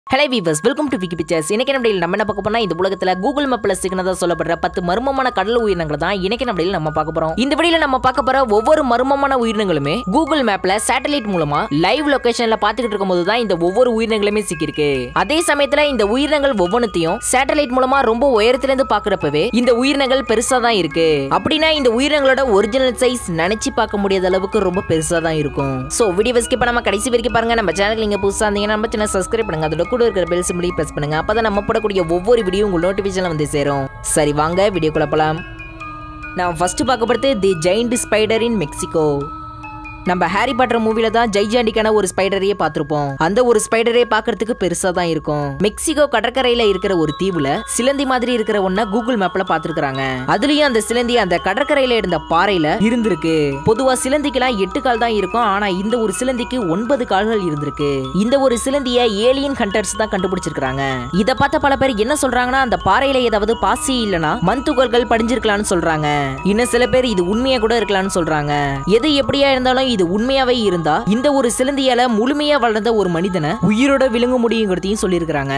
hello viewers welcome to Vicky pictures இன்னைக்கு நம்ம நம்ம என்ன பார்க்க போனா இந்த உலகத்துல கூகுள் மேப்ல சிக்கனதா சொல்லப்படுற பத்து மர்மமான கடல் உயிரினங்களை தான் இன்னைக்கு நம்ம நம்ம பார்க்க போறோம் இந்த வீடியோல நம்ம பார்க்க போற ஒவ்வொரு மர்மமான உயிரினங்களுமே கூகுள் மேப்ல சேட்டலைட் மூலமா லைவ் லொகேஷன்ல பாத்துக்கிட்டு இருக்கும்போது தான் இந்த ஒவ்வொரு உயிரினங்களுமே சிக்கிருக்கு அதே சமயத்துல இந்த உயிரினங்கள் ஒவ்வொன்றுத்தையும் சேட்டலைட் மூலமா ரொம்ப உயரத்துல இருந்து பாக்குறப்பவே இந்த உயிரினங்கள் பெருசா தான் இருக்கு அப்படின்னா இந்த உயிரினங்களோட ஒரிஜினல் சைஸ் நினைச்சு பார்க்க முடியாத அளவுக்கு ரொம்ப பெருசா தான் இருக்கும் சோ வீடியோ ஸ்கிப் பண்ணாம கடைசி வரைக்கும் பாருங்க நம்ம சேனல் நீங்க புதுசா இருந்தீங்கன்னா நம்ம சேனல் சப்ஸ்கிரைப் பண்ணுங்க அதோட கூட இருக்கிற பெல் சிம்பிளி பிரஸ் பண்ணுங்க அப்பதான் நம்ம போடக்கூடிய ஒவ்வொரு வீடியோ உங்க நோட்டிபிகேஷன்ல வந்து சேரும் சரி வாங்க வீடியோக்குள்ள போலாம் நான் ஃபர்ஸ்ட் பார்க்க போறது the giant spider in Mexico நம்ம ஹாரி பாட்டர் மூவில தான் ஜெய்ஜாண்டிக்கான ஒரு ஸ்பைடரையே பார்த்திருப்போம் அந்த ஒரு ஸ்பைடரே பார்க்கிறதுக்கு பெருசா தான் இருக்கும் மெக்சிகோ கடற்கரையில இருக்கிற ஒரு தீவுல சிலந்தி மாதிரி இருக்கிற ஒன்ன கூகுள் மேப்ல பார்த்திருக்காங்க அதுலயும் அந்த சிலந்தி அந்த கடற்கரையில இருந்த பாறையில இருந்திருக்கு பொதுவா சிலந்திக்கெல்லாம் எட்டு கால் தான் இருக்கும் ஆனா இந்த ஒரு சிலந்திக்கு ஒன்பது கால்கள் இருந்திருக்கு இந்த ஒரு சிலந்திய ஏலியன் ஹண்டர்ஸ் தான் கண்டுபிடிச்சிருக்காங்க இத பார்த்த பல பேர் என்ன சொல்றாங்கன்னா அந்த பாறையில ஏதாவது பாசி இல்லனா மண் துகள்கள் படிஞ்சிருக்கலாம்னு சொல்றாங்க இன்னும் சில பேர் இது உண்மையா கூட இருக்கலாம்னு சொல்றாங்க எது எப்படியா இருந்தாலும் இது உண்மையாவே இருந்தா இந்த ஒரு சிலந்தியால முழுமையா வளர்ந்த ஒரு மனிதனை உயிரோட விழுங்க முடியுங்கிறதையும் சொல்லியிருக்கிறாங்க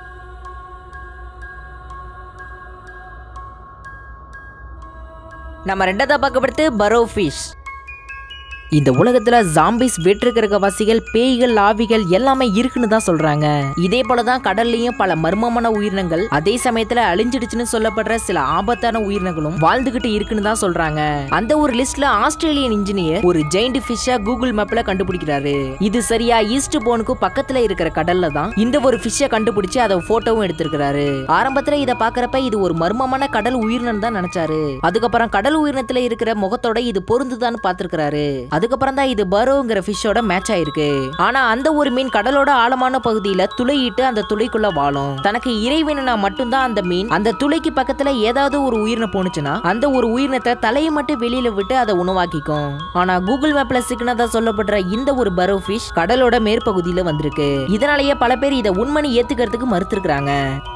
நம்ம ரெண்டாவதா பார்க்கப்படுத்து பரோ ஃபிஷ் இந்த உலகத்துல ஜாம்பிஸ் வேற்றுக்கிரகவாசிகள் பேய்கள் ஆவிகள் எல்லாமே இருக்குன்னு தான் சொல்றாங்க இதே போலதான் கடல்லயும் பல மர்மமான உயிரினங்கள் அதே சமயத்துல அழிஞ்சிடுச்சுன்னு சொல்லப்படுற சில ஆபத்தான உயிரினங்களும் வாழ்ந்துகிட்டு இருக்குன்னு தான் சொல்றாங்க அந்த ஒரு லிஸ்ட்ல ஆஸ்திரேலியன் இன்ஜினியர் ஒரு ஜெயிண்ட் ஃபிஷ்ஷ கூகுள் மேப்ல கண்டுபிடிக்கிறாரு இது சரியா ஈஸ்ட் போனுக்கு பக்கத்துல இருக்கிற கடல்ல தான் இந்த ஒரு ஃபிஷ்ஷ கண்டுபிடிச்சு அதை போட்டோவும் எடுத்திருக்கிறாரு ஆரம்பத்துல இத பாக்குறப்ப இது ஒரு மர்மமான கடல் உயிரினம் தான் நினைச்சாரு அதுக்கப்புறம் கடல் உயிரினத்துல இருக்கிற முகத்தோட இது பொருந்துதான்னு பாத்துருக்காரு அதுக்கப்புறம் தான் இது பரோங்கிற ஃபிஷ்ஷோட மேட்ச் ஆயிருக்கு ஆனா அந்த ஒரு மீன் கடலோட ஆழமான பகுதியில துளையிட்டு அந்த துளைக்குள்ள வாழும் தனக்கு இறைவனா மட்டும்தான் அந்த மீன் அந்த துளைக்கு பக்கத்துல ஏதாவது ஒரு உயிரினம் போனுச்சுன்னா அந்த ஒரு உயிரினத்தை தலையை மட்டும் வெளியில விட்டு அதை உணவாக்கிக்கும் ஆனா கூகுள் மேப்ல சிக்கனதா சொல்லப்படுற இந்த ஒரு பரோ ஃபிஷ் கடலோட மேற்பகுதியில வந்திருக்கு இதனாலேயே பல பேர் இதை உண்மனி ஏத்துக்கிறதுக்கு மறுத்திருக்கிறாங்க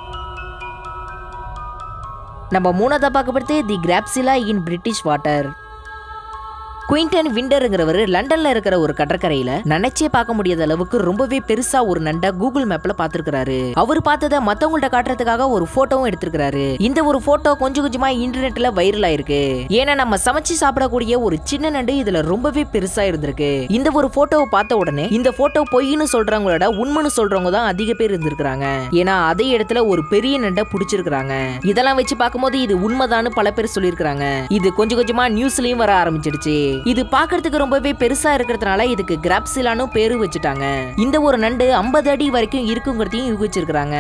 நம்ம மூணாவதா பார்க்கப்படுது the Crabzilla in British water Quinton விண்டருங்கிறவர் லண்டன்ல இருக்கிற ஒரு கடற்கரையில நினைச்சே பார்க்க முடியாத அளவுக்கு ரொம்பவே பெருசா ஒரு நண்டை கூகுள் மேப்ல பாத்துருக்காரு அவர் பார்த்ததை மத்தவங்கள்ட்ட காட்டுறதுக்காக ஒரு போட்டோவும் எடுத்திருக்காரு இந்த ஒரு போட்டோ கொஞ்சம் கொஞ்சமா இன்டர்நெட்ல வைரல் ஆயிருக்கு ஏன்னா நம்ம சமைச்சு சாப்பிடக்கூடிய ஒரு சின்ன நண்டு இதுல ரொம்பவே பெருசா இருந்திருக்கு இந்த ஒரு போட்டோவை பார்த்த உடனே இந்த போட்டோ பொய்ன்னு சொல்றவங்களோட உண்மைன்னு சொல்றவங்க தான் அதிக பேர் இருந்திருக்காங்க ஏன்னா அதே இடத்துல ஒரு பெரிய நண்டை பிடிச்சிருக்காங்க இதெல்லாம் வச்சு பார்க்கும்போது இது உண்மைதான்னு பல பேர் சொல்லியிருக்காங்க இது கொஞ்சம் கொஞ்சமா நியூஸ்லயும் வர ஆரம்பிச்சிடுச்சு இது பார்க்கிறதுக்கு ரொம்பவே பெருசா இருக்கிறதுனால இதுக்கு கிராப்சிலான்னு பேரு வச்சுட்டாங்க இந்த ஒரு நண்டு 50 அடி வரைக்கும் இருக்குங்கிறதையும் யூகிச்சிருக்காங்க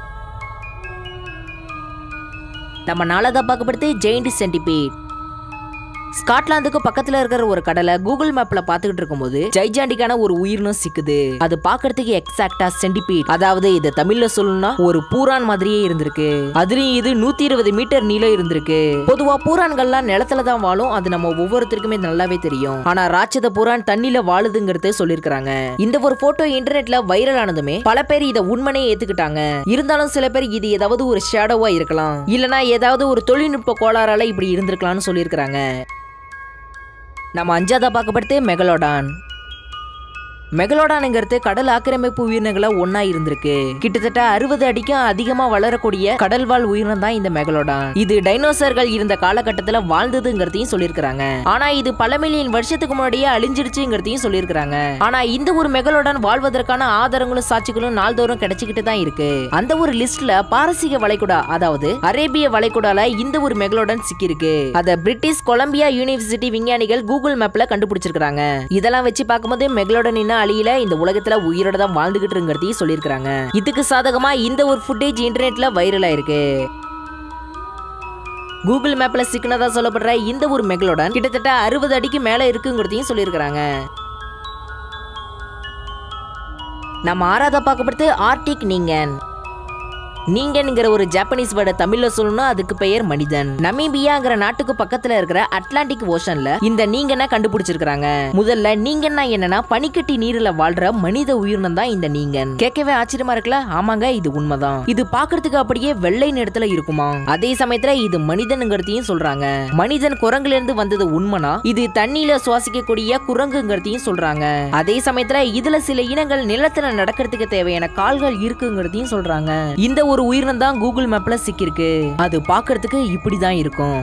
நம்ம நாளதா பார்க்கப்படுது ஜெயிண்ட் சென்டிபீட் ஸ்காட்லாந்துக்கு பக்கத்துல இருக்கிற ஒரு கடலை கூகுள் மேப்ல பாத்துக்கிட்டு இருக்கும்போது ஜைஜாண்டிக்கான ஒரு உயிரினம் சிக்குது அது பாக்குறதுக்கு எக்ஸாக்டா சென்டிபீட் அதாவது இது தமிழ்ல சொல்லணும்னா ஒரு பூரான் மாதிரியே இருந்திருக்கு அதுலயும் இது நூத்தி இருபது மீட்டர் நீளம் இருந்திருக்கு பொதுவா பூரான்கள்லாம் நிலத்துல தான் வாழும் அது நம்ம ஒவ்வொருத்தருக்குமே நல்லாவே தெரியும் ஆனா ராட்சத பூரான் தண்ணில வாழுதுங்கிறது சொல்லிருக்காங்க இந்த ஒரு போட்டோ இன்டர்நெட்ல வைரல் ஆனதுமே பல பேர் இதை உண்மனே ஏத்துக்கிட்டாங்க இருந்தாலும் சில பேர் இது ஏதாவது ஒரு ஷேடோவா இருக்கலாம் இல்லனா ஏதாவது ஒரு தொழில்நுட்ப கோளாறால இப்படி இருந்திருக்கலாம்னு சொல்லியிருக்காங்க நம்ம அஞ்சாவதா பார்க்கப்படுது மெகலோடான் மெகலோடானுங்கிறது கடல் ஆக்கிரமிப்பு உயிரினங்களா ஒன்னா இருந்திருக்கு கிட்டத்தட்ட அறுபது அடிக்கும் அதிகமா வளரக்கூடிய கடல்வாழ் உயிரினம் தான் இந்த மெகலோடான் இது டைனோசர்கள் இருந்த காலகட்டத்துல வாழ்ந்ததுங்கிறதையும் சொல்லியிருக்காங்க ஆனா இது பல மில்லியன் வருஷத்துக்கு முன்னாடியே அழிஞ்சிடுச்சுங்கிறதையும் சொல்லியிருக்காங்க ஆனா இந்த ஒரு மெகலோடான் வாழ்வதற்கான ஆதாரங்களும் சாட்சிகளும் நாள்தோறும் கிடைச்சிக்கிட்டு தான் இருக்கு அந்த ஒரு லிஸ்ட்ல பாரசீக வளைகுடா அதாவது அரேபிய வளைகுடால இந்த ஒரு மெகலோடான் சிக்கியிருக்கு அத பிரிட்டிஷ் கொலம்பியா யூனிவர்சிட்டி விஞ்ஞானிகள் கூகுள் மேப்ல கண்டுபிடிச்சிருக்காங்க இதெல்லாம் வச்சு பார்க்கும்போது மெகலோடன் இன்னும் அழியில இந்த உலகத்துல உயிரோட தான் வாழ்ந்துகிட்டு இருக்கிறதையும் சொல்லியிருக்காங்க இதுக்கு சாதகமா இந்த ஒரு ஃபுட்டேஜ் இன்டர்நெட்ல வைரல் ஆயிருக்கு கூகுள் மேப்ல சிக்கனதா சொல்லப்படுற இந்த ஒரு மெகலோடன் கிட்டத்தட்ட அறுபது அடிக்கு மேல இருக்குங்கிறதையும் சொல்லியிருக்காங்க நம்ம ஆறாவதா பார்க்கப்படுது ஆர்டிக் நீங்கன் நீங்கங்கிற ஒரு ஜாப்பனீஸ் வேர்டை தமிழ்ல சொல்லணும்னா அதுக்கு பெயர் மனிதன் நமீபியாங்கிற நாட்டுக்கு பக்கத்துல இருக்கிற அட்லாண்டிக் ஓஷன்ல இந்த நீங்கன்னா கண்டுபிடிச்சிருக்காங்க முதல்ல நீங்கன்னா என்னன்னா பனிக்கட்டி நீர்ல வாழ்ற மனித உயிரினம் தான் இந்த நீங்கன் கேட்கவே ஆச்சரியமா இருக்குல்ல ஆமாங்க இது உண்மைதான் இது பாக்குறதுக்கு அப்படியே வெள்ளை நிறத்துல இருக்குமா அதே சமயத்துல இது மனிதனுங்கிறதையும் சொல்றாங்க மனிதன் குரங்குல இருந்து வந்தது உண்மைனா இது தண்ணியில சுவாசிக்கக்கூடிய குரங்குங்கிறதையும் சொல்றாங்க அதே சமயத்துல இதுல சில இனங்கள் நிலத்துல நடக்கிறதுக்கு தேவையான கால்கள் இருக்குங்கிறதையும் சொல்றாங்க இந்த ஒரு உயிரினம் தான் கூகுள் மேப்ல சிக்கிருக்கு அது பார்க்கிறதுக்கு இப்படிதான் இருக்கும்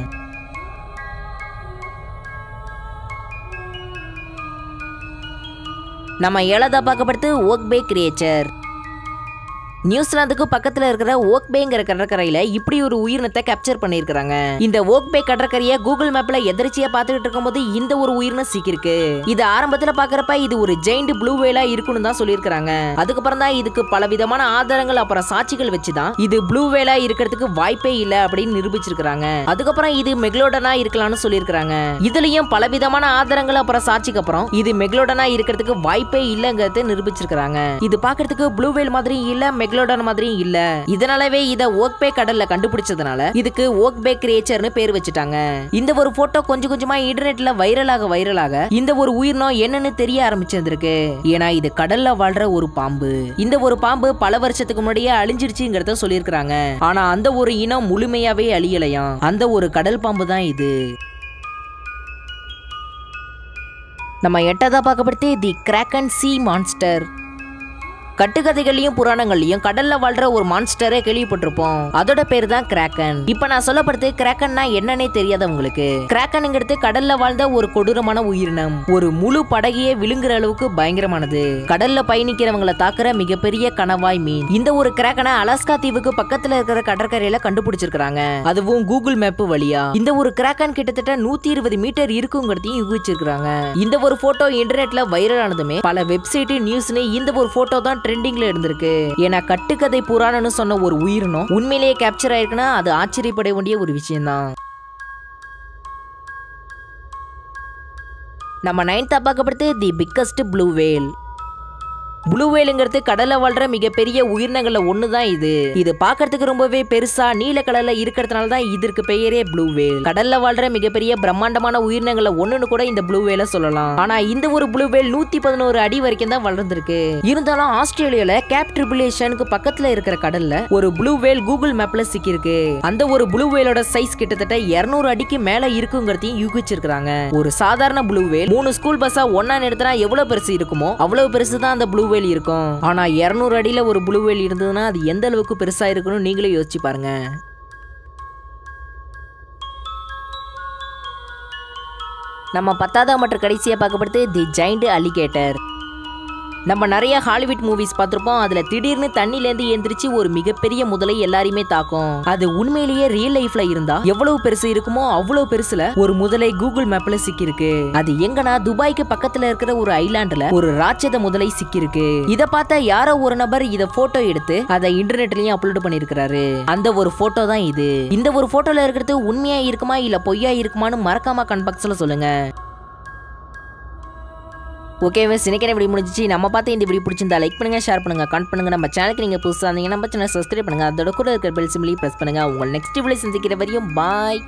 நம்ம ஏழதா பார்க்கப்படுத்து ஓக் பே கிரியேச்சர் நியூசிலாந்துக்கு பக்கத்துல இருக்கிற ஓக் பேங்கிற கடற்கரையில இப்படி ஒரு உயிரினத்தை கேப்சர் பண்ணிருக்காங்க இந்த ஓக் பே கடற்கரையை கூகுள் மேப்ல எதிர்ச்சியா பார்த்துக்கிட்டு இருக்கும்போது இந்த ஒரு உயிரினம் சிக்கிருக்கு இது ஆரம்பத்துல பாக்குறப்ப இது ஒரு ஜெயிண்ட் ப்ளூ வேலா இருக்குன்னு தான் சொல்லியிருக்காங்க அதுக்கப்புறம் தான் இதுக்கு பல விதமான ஆதாரங்கள் அப்புறம் சாட்சிகள் வச்சுதான் இது ப்ளூ வேலா இருக்கிறதுக்கு வாய்ப்பே இல்ல அப்படின்னு நிரூபிச்சிருக்காங்க அதுக்கப்புறம் இது மெக்லோடனா இருக்கலாம்னு சொல்லியிருக்காங்க இதுலயும் பல விதமான ஆதாரங்கள் அப்புறம் சாட்சிக்கு அப்புறம் இது மெக்லோடனா இருக்கிறதுக்கு வாய்ப்பே இல்லங்கிறத நிரூபிச்சிருக்காங்க இது பாக்குறதுக்கு ப்ளூ வேல் மாதிரி இல்ல மெக்லோடன் மாதிரியும் இல்ல இதனாலவே இத ஓக்பே கடல்ல கண்டுபிடிச்சதுனால இதுக்கு ஓக்பே கிரியேச்சர்னு பேர் வச்சுட்டாங்க இந்த ஒரு போட்டோ கொஞ்சம் கொஞ்சமா இன்டர்நெட்ல வைரலாக வைரலாக இந்த ஒரு உயிரினம் என்னன்னு தெரிய ஆரம்பிச்சிருந்திருக்கு ஏன்னா இது கடல்ல வாழ்ற ஒரு பாம்பு இந்த ஒரு பாம்பு பல வருஷத்துக்கு முன்னாடியே அழிஞ்சிருச்சுங்கிறத சொல்லியிருக்காங்க ஆனா அந்த ஒரு இனம் முழுமையாவே அழியலையாம் அந்த ஒரு கடல் பாம்பு தான் இது நம்ம எட்டதா பார்க்கப்படுத்தி தி கிராக்கன் சி மான்ஸ்டர் கட்டுக்கதைகள்லயும் புராணங்கள்லயும் கடல்ல வாழ்ற ஒரு மான்ஸ்டரே கேள்விப்பட்டிருப்போம் அதோட பேர் தான் கிராக்கன் இப்ப நான் சொல்லப்படுது கிராக்கன்னா என்னன்னே தெரியாத உங்களுக்கு கிராக்கனுங்கிறது கடல்ல வாழ்ந்த ஒரு கொடூரமான உயிரினம் ஒரு முழு படகையே விழுங்குற அளவுக்கு பயங்கரமானது கடல்ல பயணிக்கிறவங்களை தாக்குற மிகப்பெரிய கணவாய் மீன் இந்த ஒரு கிராக்கனை அலாஸ்கா தீவுக்கு பக்கத்துல இருக்கிற கடற்கரையில கண்டுபிடிச்சிருக்காங்க அதுவும் கூகுள் மேப் வழியா இந்த ஒரு கிராக்கன் கிட்டத்தட்ட நூத்தி இருபது மீட்டர் இருக்குங்கிறதையும் யூகிச்சிருக்காங்க இந்த ஒரு போட்டோ இன்டர்நெட்ல வைரல் ஆனதுமே பல வெப்சைட் நியூஸ்னு இந்த ஒரு போட்டோ தான் ட்ரெண்டிங்ல இருந்திருக்கு ஏன்னா கட்டுக்கதை புராணம்னு சொன்ன ஒரு உயிரினம் உண்மையிலேயே கேப்சர் ஆயிருக்குன்னா அது ஆச்சரியப்பட வேண்டிய ஒரு விஷயம்தான் நம்ம நைன்த் பார்க்கப்படுத்து the biggest blue whale blue வேலுங்கிறது கடல்ல வாழ்ற மிகப்பெரிய உயிரினங்கள்ல ஒண்ணு தான் இது இது பார்க்கிறதுக்கு ரொம்பவே பெருசா நீல கலர்ல இருக்கிறதுனால தான் இதற்கு பெயரே ப்ளூ வேல் கடல்ல வாழ்ற மிகப்பெரிய பிரம்மாண்டமான உயிரினங்கள்ல ஒண்ணுன்னு கூட இந்த ப்ளூ வேலை சொல்லலாம் ஆனா இந்த ஒரு ப்ளூ வேல் நூத்தி பதினோரு அடி வரைக்கும் தான் வளர்ந்துருக்கு இருந்தாலும் ஆஸ்திரேலியால கேப் ட்ரிபுலேஷனுக்கு பக்கத்துல இருக்கிற கடல்ல ஒரு ப்ளூ வேல் கூகுள் மேப்ல சிக்கியிருக்கு அந்த ஒரு ப்ளூ வேலோட சைஸ் கிட்டத்தட்ட 200 அடிக்கு மேல இருக்குங்கிறதையும் யூகிச்சிருக்காங்க ஒரு சாதாரண ப்ளூ வேல் மூணு ஸ்கூல் பஸ்ஸா ஒன்னா நிறுத்தினா எவ்வளவு பெருசு இருக்குமோ அவ்வளவு பெருசு தான் அந்த ப்ளூ வேல் இருக்கும் ஆனா 200 அடியில ஒரு ப்ளூ வேல் இருந்ததுன்னா அது எந்த அளவுக்கு பெருசா இருக்கும்னு நீங்களே யோசிச்சு பாருங்க நம்ம பத்தாவதா மற்றும் கடைசியா பார்க்கப்படுது தி ஜைண்ட் அலிகேட்டர் நம்ம நிறைய ஹாலிவுட் மூவிஸ் பார்த்திருப்போம் அதுல திடீர்னு தண்ணிலேருந்து எந்திரிச்சு ஒரு மிகப்பெரிய முதலை எல்லாரையுமே தாக்கும் அது உண்மையிலேயே ரியல் லைஃப்ல இருந்தா எவ்வளவு பெருசு இருக்குமோ அவ்வளவு பெருசுல ஒரு முதலை கூகுள் மேப்ல சிக்கிருக்கு அது எங்கன்னா துபாய்க்கு பக்கத்துல இருக்கிற ஒரு ஐலாண்டுல ஒரு ராட்சத முதலை சிக்கிருக்கு இத பார்த்த யாரோ ஒரு நபர் இத போட்டோ எடுத்து அதை இன்டர்நெட்லயும் அப்லோட் பண்ணிருக்காரு அந்த ஒரு போட்டோ தான் இது இந்த ஒரு போட்டோல இருக்கிறது உண்மையா இருக்குமா இல்ல பொய்யா இருக்குமான்னு மறக்காம கன்பாக்ஸ்ல சொல்லுங்க ஓகேவே சினிக்கிற இப்படி முடிஞ்சிச்சு நம்ம பார்த்து இந்த வீடியோ பிடிச்சிருந்தா லைக் பண்ணுங்க ஷேர் பண்ணுங்க கமெண்ட் பண்ணுங்க நம்ம சேனலுக்கு நீங்க புதுசாக இருந்தீங்கன்னா நம்ம சேனல் சப்ஸ்கிரைப் பண்ணுங்க அதோட கூட இருக்கிற பெல் சிம்லி பிரஸ் பண்ணுங்க உங்கள் நெக்ஸ்ட் வீடியோ சந்திக்கிற வரையும் பாய்